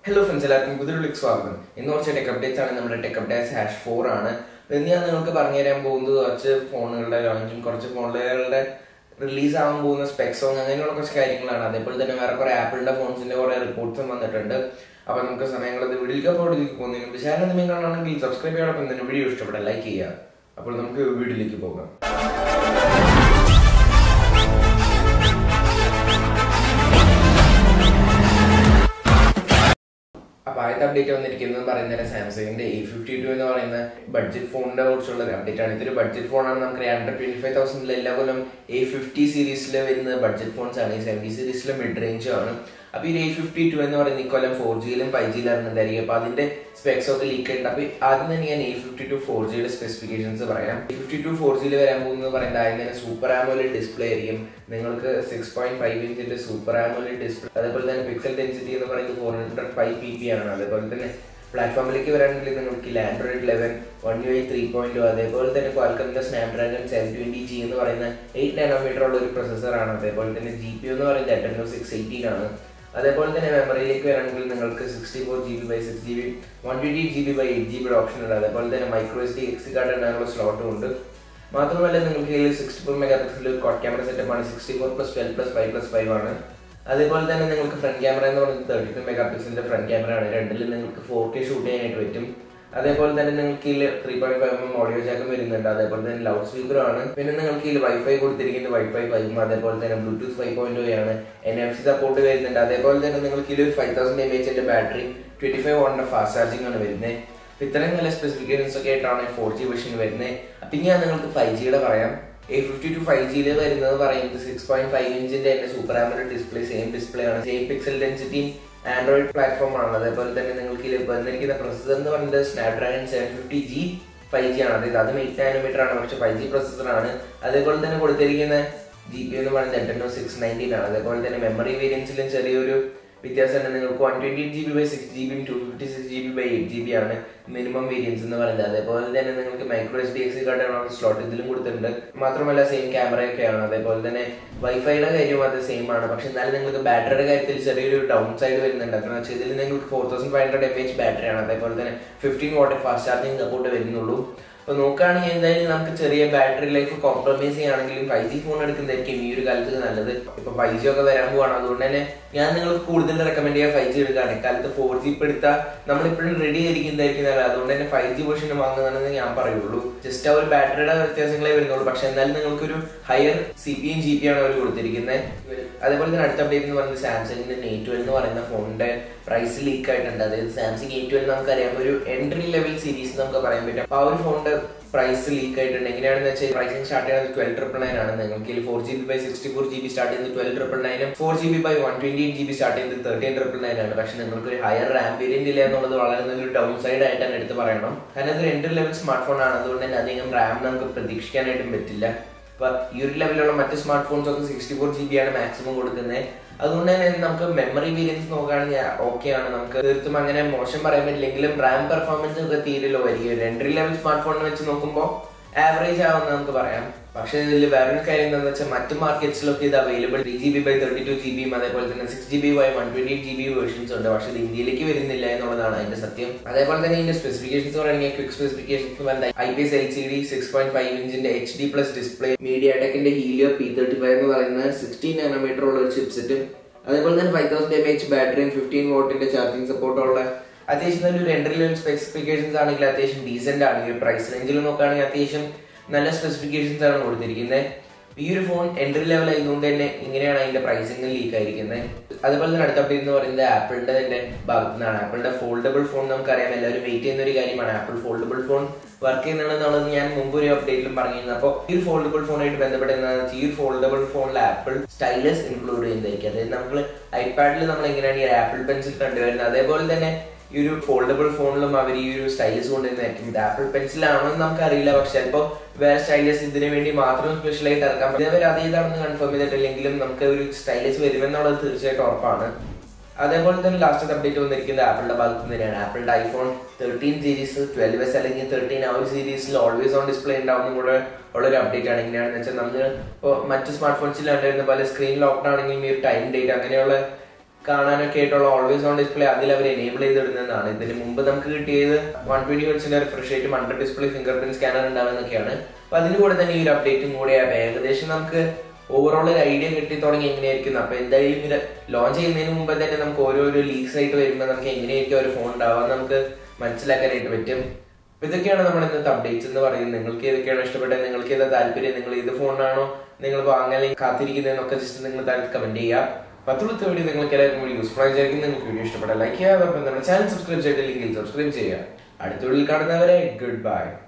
hello friends എല്ലാവർക്കും പുതിയൊരു സ്വാഗതം ഇന്ന് കുറച്ച് ടെക് അപ്ഡേറ്റ്സ് ആണ് നമ്മുടെ ടെക് അപ്ഡേറ്റ്സ് ഹാഷ് ഫോർ ആണ് ഇന്ന് ഞാൻ നിങ്ങൾക്ക് പറഞ്ഞു തരാൻ പോകുന്നത് കുറച്ച് ഫോണുകളുടെ ലോഞ്ചും കുറച്ച് ഫോണുകളുടെ റിലീസ് ആവാൻ പോകുന്ന സ്പെക്സോ അങ്ങനെയുള്ള കുറച്ച് കാര്യങ്ങളാണ് അതേപോലെ തന്നെ വേറെ കുറെ ആപ്പിളിന്റെ ഫോൺസിന്റെ കുറെ റിപ്പോർട്ട്സും വന്നിട്ടുണ്ട് അപ്പൊ നമുക്ക് സമയങ്ങളത് വീഡിയോയിലേക്ക് പോയിലേക്ക് പോകുന്നതിന് മുമ്പ് ചാനൽ എന്തെങ്കിലും കാണുകയാണെങ്കിൽ സബ്സ്ക്രൈബ് ചെയ്യണം തന്നെ വീഡിയോ ഇഷ്ടപ്പെട്ട ലൈക്ക് ചെയ്യുക അപ്പോൾ നമുക്ക് വീഡിയോയിലേക്ക് പോകാം അപ്പൊ ആദ്യത്തെ അപ്ഡേറ്റ് വന്നിരിക്കുന്നത് പറയുന്നത് സാംസങ്ങിന്റെ എ ഫിഫ്റ്റി ടു എന്ന് പറയുന്ന ബഡ്ജറ്റ് ഫോണിനെ കുറിച്ചുള്ള ഒരു അപ്ഡേറ്റ് ആണ് ഇതൊരു ബഡ്ജറ്റ് ഫോണാണ് നമുക്ക് ഹൺഡ്രഡ് ട്വന്റി ഫൈവ് തൗസൻഡിൽ എല്ലാ കൊല്ലം എ ഫിഫ്റ്റി സീരീസിൽ വരുന്ന ബഡ്ജറ്റ് ഫോൺസ് ആണ് ഈ സെവൻറ്റി സീരീസിലെ മിഡ് റേഞ്ച് ആണ് അപ്പൊ ഈ എ ഫിഫ്റ്റി ടു എന്ന് പറയുന്ന ഈ കൊല്ലം ഫോർ ജിയിലും ഫൈവ് ജിയിലും ഇറങ്ങുന്നതായിരിക്കും അപ്പൊ അതിന്റെ സ്പെക്സ് ഒക്കെ ലീക്ക് ഉണ്ട് അപ്പൊ ആദ്യം തന്നെ ഞാൻ എ ഫിഫ്റ്റി ടു ഫോർ ജിയുടെ സ്പെസിഫിക്കേഷൻസ് പറയാം എ ഫിഫ്റ്റി ടു ഫോർ ജിയിൽ വരാൻ പോകുന്നത് പറയുന്നത് ആദ്യം തന്നെ സൂപ്പർ ആമോലി ഡിസ്പ്ലേ ആയിരിക്കും നിങ്ങൾക്ക് six point five ഇഞ്ചിന്റെ super ആമോലി display അതേപോലെ തന്നെ പിക്സൽ ഡെൻസിറ്റി എന്ന് പറയുന്നത് four hundred five P P ആണ് അതേപോലെ തന്നെ പ്ലാറ്റ്ഫോമിലേക്ക് വരാണെങ്കിൽ നിങ്ങൾക്ക് Android eleven one U I three point അതേപോലെ തന്നെ ക്വാൽക്കമിന്റെ സ്നാപ്ഡ്രാഗൺ സെവൻ ട്വന്റി ജി എന്ന് പറയുന്ന എയ്റ്റ് നാനോമീറ്റർ ഉള്ള ഒരു പ്രൊസസ്സറാണ് അതേപോലെ തന്നെ ജി പി എന്ന് പറയുന്നത് എട്ടനോ സിക്സ് എയ്റ്റീൻ ആണ് അതേപോലെ തന്നെ മെമ്മറിയിലേക്ക് വരാണെങ്കിൽ നിങ്ങൾക്ക് sixty four G B by six G B one twenty G B by eight G ബിയുടെ ഓപ്ഷൻ ഉണ്ട് അതേപോലെ തന്നെ micro S D X card ഇടാനുള്ള സ്ലോട്ടും ഉണ്ട് മാത്രമല്ല നിങ്ങൾക്ക് ഇതിൽ sixty four megapixel quad camera setup ആണ് sixty four plus twelve plus five plus five ആണ് അതേപോലെ തന്നെ നിങ്ങൾക്ക് ഫ്രണ്ട് ക്യാമറ എന്ന് പറയുന്നത് തേർട്ടി ടു മെഗാ പിക്സലിന്റെ ഫ്രണ്ട് ക്യാമറ ആണ് രണ്ടിൽ നിങ്ങൾക്ക് ഫോർ കെ ഷൂട്ട് ചെയ്യാനായിട്ട് പറ്റും അതേപോലെ തന്നെ നിങ്ങൾക്ക് ഇതിൽ three point five M audio ജാക്കും വരുന്നുണ്ട് അതേപോലെ തന്നെ ലൗഡ് സ്പീക്കറും ആണ് പിന്നെ നിങ്ങൾക്ക് ഇതിൽ വൈഫൈ കൊടുത്തിരിക്കുന്നത് വൈഫൈ ഫൈവും അതേപോലെ തന്നെ ബ്ലൂടൂത്ത് ഫൈവ് പോയിന്റ് ആണ് എൻ എഫ് സി സപ്പോർട്ട് വരുന്നുണ്ട് അതേപോലെ തന്നെ നിങ്ങൾക്ക് ഇതിൽ ഫൈവ് തൗസൻഡ് എം എച്ചിന്റെ ബാറ്ററി ട്വന്റി ഫൈവ് വോണിന്റെ ഫാസ്റ്റ് ചാർജിംഗ് ആണ് വരുന്നത് ഇത്രയും നല്ല സ്പെസിഫിക്കേഷൻസ് ഒക്കെ ആയിട്ടാണ് ഫോർ ജി വെർഷൻ വരുന്നത് അപ്പം ഞാൻ നിങ്ങൾക്ക് ഫൈവ് ജിയുടെ പറയാം എ ഫിഫ്റ്റി ടു ഫൈവ് ജിയിൽ വരുന്നത് പറയുന്നത് സിക്സ് പോയിന്റ് ഫൈവ് ഇഞ്ചിന്റെ തന്നെ super AMOLED display same display ആണ് same pixel density Android platform ആണ് അതേപോലെ തന്നെ നിങ്ങൾക്ക് ഇതിൽ വന്നിരിക്കുന്ന പ്രൊസസർ എന്ന് പറയുന്നത് Snapdragon seven fifty G five G ആണ് അതായത് അതും എയ്റ്റ് നാനോമീറ്റർ ആണ് പക്ഷെ ഫൈവ് ജി പ്രൊസസർ ആണ് അതേപോലെ തന്നെ കൊടുത്തിരിക്കുന്ന ജി പി എന്ന് പറയുന്നത് എട്ടനോ സിക്സ് നയൻറ്റീൻ ആണ് അതേപോലെ തന്നെ മെമ്മറി വേരിയൻസിലും ചെറിയൊരു വ്യത്യാസമുണ്ട് നിങ്ങൾക്ക് one twenty G B by six G ബിയും two fifty six G B by eight G B ആണ് മിനിമം വേരിയൻസ് എന്ന് പറയുന്നത് അതേപോലെ തന്നെ നിങ്ങൾക്ക് micro S D X card slot ഇതിലും കൊടുത്തിട്ടുണ്ട് മാത്രമല്ല സെയിം ക്യാമറയൊക്കെയാണ് അതേപോലെ തന്നെ വൈഫൈയുടെ കാര്യവും അത് സെയിം ആണ് പക്ഷെ എന്നാലും നിങ്ങൾക്ക് ബാറ്ററിയുടെ കാര്യത്തിൽ ചെറിയൊരു ഡൗൺ സൈഡ് വരുന്നുണ്ട് അതെന്ന് വെച്ചാൽ ഇതിൽ നിങ്ങൾക്ക് four thousand five hundred M H ബാറ്ററിയാണ് അതേപോലെ തന്നെ fifteen watt fast charging support വരുന്നുള്ളൂ അപ്പൊ നോക്കുകയാണെങ്കിൽ എന്തായാലും നമുക്ക് ചെറിയ ബാറ്ററി ലൈഫ് കോംപ്രമൈസ് ചെയ്യുകയാണെങ്കിലും ഫൈവ് ജി ഫോൺ എടുക്കുന്നതായിരിക്കും ഈ ഒരു കാലത്ത് നല്ലത് ഇപ്പൊ ഫൈവ് ജി ഒക്കെ വരാൻ പോവാണ് അതുകൊണ്ട് തന്നെ ഞാൻ നിങ്ങൾക്ക് കൂടുതൽ റെക്കമെൻഡ് ചെയ്യാൻ ഫൈവ് ജി എടുക്കുകയാണ് ഇക്കാലത്ത് ഫോർ ജി ഇപ്പൊ എടുത്താൽ നമ്മളിപ്പോഴും റെഡി ആയിരിക്കുന്നതായിരിക്കും നല്ലത് അതുകൊണ്ട് തന്നെ ഫൈവ് ജി വേർഷൻ വാങ്ങുന്നതാണെന്ന് ഞാൻ പറയുള്ളൂ ജസ്റ്റ് ആ ഒരു ബാറ്ററിയുടെ വ്യത്യാസങ്ങളെ വരുന്നുള്ളൂ പക്ഷെ എന്നാലും നിങ്ങൾക്കൊരു higher C P M G P ആണ് അവർ കൊടുത്തിരിക്കുന്നത് അതേപോലെ തന്നെ അടുത്ത അപ്ഡേറ്റ് എന്ന് പറയുന്നത് സാംസങ്ങിന്റെ എ ട്വൽവ് എന്ന് പറയുന്ന ഫോണിന്റെ പ്രൈസ് ലീക്ക് ആയിട്ടുണ്ട് അതായത് സാംസങ് എ ട്വൽവ് നമുക്കറിയാം ഒരു എൻട്രി ലെവൽ സീരീസ് നമുക്ക് പറയാൻ പറ്റും അപ്പൊ ആ ഒരു ഫോണിന്റെ പ്രൈസ് ലീക്ക് ആയിട്ടുണ്ട് എങ്ങനെയാണെന്ന് വെച്ചാൽ പ്രൈസിംഗ് സ്റ്റാർട്ട് ചെയ്യുന്നത് ട്വൽവ് ട്രിപ്പിൾ നയൻ ആണ് നിങ്ങൾക്ക് four G B by sixty four G B start ചെയ്യുന്നത് ട്വൽവ് ട്രിപ്പിൾ നയനും four G B by one twenty eight G B start ചെയ്യുന്നത് തേർട്ടീൻ ട്രിപ്പിൾ നയൻ ആണ് പക്ഷെ നിങ്ങൾക്ക് ഒരു ഹയർ റാം വേരിയന്റ് ഇല്ല എന്നുള്ളത് വളരെ നല്ലൊരു ഡൗൺ സൈഡ് ആയിട്ട് തന്നെ എടുത്ത് പറയണം കാരണം ഇതൊരു എൻട്രി ലെവൽ സ്മാർട്ട് ഫോൺ ആണ് അതുകൊണ്ട് തന്നെ അധികം റാം നമുക്ക് പ്രതീക്ഷിക്കാനായിട്ടും പറ്റില്ല അപ്പൊ ഈ ഒരു ലെവലിലുള്ള മറ്റ് സ്മാർട്ട് ഫോൺസ് ഒക്കെ സിക്സ്റ്റി ഫോർ ജി ബി ആണ് മാക്സിമം കൊടുക്കുന്നത് അതുകൊണ്ട് തന്നെ നമുക്ക് മെമ്മറി വേരിയൻസ് നോക്കുകയാണെങ്കിൽ ഓക്കെ ആണ് നമുക്ക് തീർത്തും അങ്ങനെ മോശം പറയാൻ പറ്റില്ലെങ്കിലും റാം പെർഫോമൻസ് ഒക്കെ തീരെ ലോ ആയിരിക്കും ഒരു എൻട്രി ലെവൽ സ്മാർട്ട് ഫോണിനെ വെച്ച് നോക്കുമ്പോൾ ആവറേജ് ആവുമെന്ന് നമുക്ക് പറയാം പക്ഷേ ഇതിൽ വേറൊരു കാര്യം എന്താണെന്ന് വെച്ചാൽ മറ്റ് മാർക്കറ്റ്സിലൊക്കെ ഇത് available three G B by thirty two G ബിയും അതേപോലെ തന്നെ six G B by one twenty eight G B versions ഉണ്ട് പക്ഷേ ഇത് ഇന്ത്യയിലേക്ക് വരുന്നില്ല എന്നുള്ളതാണ് അതിന്റെ സത്യം അതേപോലെ തന്നെ ഇതിന്റെ സ്പെസിഫിക്കേഷൻസ് പറയുകയാണെങ്കിൽ ക്വിക്ക് സ്പെസിഫിക്കേഷൻസ് പറയുന്നത് I P S L C D six point five ഇഞ്ചിന്റെ H D plus display media ടെക്കിന്റെ ഹീലിയോ പി തേർട്ടി ഫൈവ് എന്ന് പറയുന്ന സിക്സ്റ്റീൻ നാനോമീറ്റർ ഉള്ള ഒരു ചിപ്സെറ്റും അതേപോലെ തന്നെ ഫൈവ് തൗസൻഡ് എം എച്ച് ബാറ്ററിയും ഫിഫ്റ്റീൻ വോട്ടിന്റെ ചാർജിങ് സപ്പോർട്ടുള്ള അത്യാവശ്യം നല്ലൊരു എൻട്രി ലെവൽ സ്പെസിഫിക്കേഷൻസ് ആണെങ്കിൽ അത്യാവശ്യം ഡീസെന്റ് ആണ് ഈ ഒരു പ്രൈസ് റേഞ്ചിൽ നോക്കുകയാണെങ്കിൽ അത്യാവശ്യം നല്ല സ്പെസിഫിക്കേഷൻസ് ആണ് കൊടുത്തിരിക്കുന്നത് ഈ ഒരു ഫോൺ എൻട്രി ലെവൽ ആയതുകൊണ്ട് തന്നെ ഇങ്ങനെയാണ് അതിന്റെ പ്രൈസിംഗ് ലീക്ക് ആയിരിക്കുന്നത് അതുപോലെ തന്നെ അടുത്ത അപ്ഡേറ്റ് എന്ന് പറയുന്നത് ആപ്പിളിന്റെ തന്നെ ഭാഗത്തു നിന്നാണ് ആപ്പിളിന്റെ ഫോൾഡബിൾ ഫോൺ നമുക്കറിയാം എല്ലാവരും വെയിറ്റ് ചെയ്യുന്ന ഒരു കാര്യമാണ് ആപ്പിൾ ഫോൾഡബിൾ ഫോൺ വർക്ക് ചെയ്യുന്നുണ്ടെന്നുള്ളത് ഞാൻ മുമ്പ് ഒരു അപ്ഡേറ്റിലും പറഞ്ഞിരുന്നു അപ്പോൾ ഈ ഒരു ഫോൾഡബിൾ ഫോണായിട്ട് ബന്ധപ്പെട്ട് എന്താണെന്ന് വെച്ചാൽ ഈ ഒരു ഫോൾഡബിൾ ഫോണിൽ ആപ്പിൾ സ്റ്റൈലസ് ഇൻക്ലൂഡ് ചെയ്യുന്നതായിരിക്കും അതായത് നമ്മൾ ഐപാഡിൽ നമ്മൾ എങ്ങനെയാണ് ഈ ആപ്പിൾ പെൻസിൽ കണ്ടുവരുന്നത് അതേപോലെ തന്നെ ഈ ഒരു ഫോൾഡബിൾ ഫോണിലും അവർ ഈ ഒരു സ്റ്റൈലസ് കൊണ്ടുവരുന്നതായിരിക്കും ഇത് ആപ്പിൾ പെൻസിൽ ആണോ എന്ന് നമുക്ക് അറിയില്ല പക്ഷെ ചിലപ്പോൾ വേറെ സ്റ്റൈലസ് ഇതിനു വേണ്ടി മാത്രം സ്പെഷ്യൽ ആയിട്ട് ഇറക്കാം ഇതേവരെ അതേതാണെന്ന് കൺഫേം ചെയ്തിട്ടില്ലെങ്കിലും നമുക്ക് ഒരു സ്റ്റൈലസ് വരുമെന്നുള്ളത് തീർച്ചയായിട്ടും ഉറപ്പാണ് അതേപോലെ തന്നെ ലാസ്റ്റ് അപ്ഡേറ്റ് വന്നിരിക്കുന്നത് ആപ്പിളിന്റെ ഭാഗത്ത് നിന്ന് തന്നെയാണ് ആപ്പിളിന്റെ iPhone thirteen series twelve S അല്ലെങ്കിൽ തേർട്ടീൻ ആ ഒരു സീരീസിൽ ഓൾവേസ് ഓൺ ഡിസ്പ്ലേ ഉണ്ടാവുന്ന കൂടെ ഉള്ള ഒരു അപ്ഡേറ്റ് ആണ് എങ്ങനെയാണെന്ന് വെച്ചാൽ നമ്മൾ ഇപ്പോൾ മറ്റ് സ്മാർട്ട് ഫോൺസിൽ കണ്ടിരുന്ന പോലെ സ്ക്രീൻ ലോക്ക്ഡ് ആണെങ്കിലും ഈ ഒരു ടൈം ഡേറ്റ് അങ്ങനെയുള്ള കാണാനൊക്കെ ആയിട്ടുള്ള ഓൾവേസ് ഓൺ ഡിസ്പ്ലേ അതിൽ അവർ എനേബിൾ ചെയ്തിടുന്നതാണ് ഇതിന് മുമ്പ് നമുക്ക് കിട്ടിയത് വൺ ട്വന്റി ഹെർട്സിന്റെ റിഫ്രഷ് റേറ്റും under display fingerprint scanner ഉണ്ടാവുന്നൊക്കെയാണ് അപ്പൊ അതിന് കൂടെ തന്നെ ഈ ഒരു അപ്ഡേറ്റും കൂടെ ഏകദേശം നമുക്ക് ഓവറോൾ ഒരു ഐഡിയ കിട്ടി തുടങ്ങി എങ്ങനെയായിരിക്കും അപ്പൊ എന്തായാലും ഇത് ലോഞ്ച് ചെയ്യുന്നതിന് മുമ്പ് തന്നെ നമുക്ക് ഓരോരോ ലീക്സ് ആയിട്ട് വരുമ്പോൾ നമുക്ക് എങ്ങനെയായിരിക്കും ഒരു ഫോൺ ഉണ്ടാവാൻ നമുക്ക് മനസ്സിലാക്കാനായിട്ട് പറ്റും അപ്പൊ ഇതൊക്കെയാണ് നമ്മുടെ ഇന്നത്തെ അപ്ഡേറ്റ്സ് എന്ന് പറയുന്നത് നിങ്ങൾക്ക് ഏതൊക്കെയാണ് ഇഷ്ടപ്പെട്ടത് നിങ്ങൾക്ക് ഏതാ താല്പര്യം നിങ്ങൾ ഏത് ഫോണാണോ നിങ്ങൾ വാങ്ങാൻ കാത്തിരിക്കുന്നതെന്നൊക്കെ ജസ്റ്റ് നിങ്ങൾ താഴത്ത് കമന്റ് ചെയ്യുക പത്തുള്ളത്തെ വീഡിയോ നിങ്ങൾക്ക് എല്ലാവർക്കും കൂടി യൂസ്ഫുൾ ആയി വിചാരിക്കും നിങ്ങൾക്ക് വീഡിയോ ഇഷ്ടപ്പെട്ടാൽ ലൈക്ക് ചെയ്യുക അതോടൊപ്പം നമ്മുടെ ചാനൽ സബ്സ്ക്രൈബ് ചെയ്തിട്ട് ലിങ്കിൽ സബ്സ്ക്രൈബ് ചെയ്യുക അടുത്ത വീഡിയോയിൽ കാണുന്നവരെ ഗുഡ് ബൈ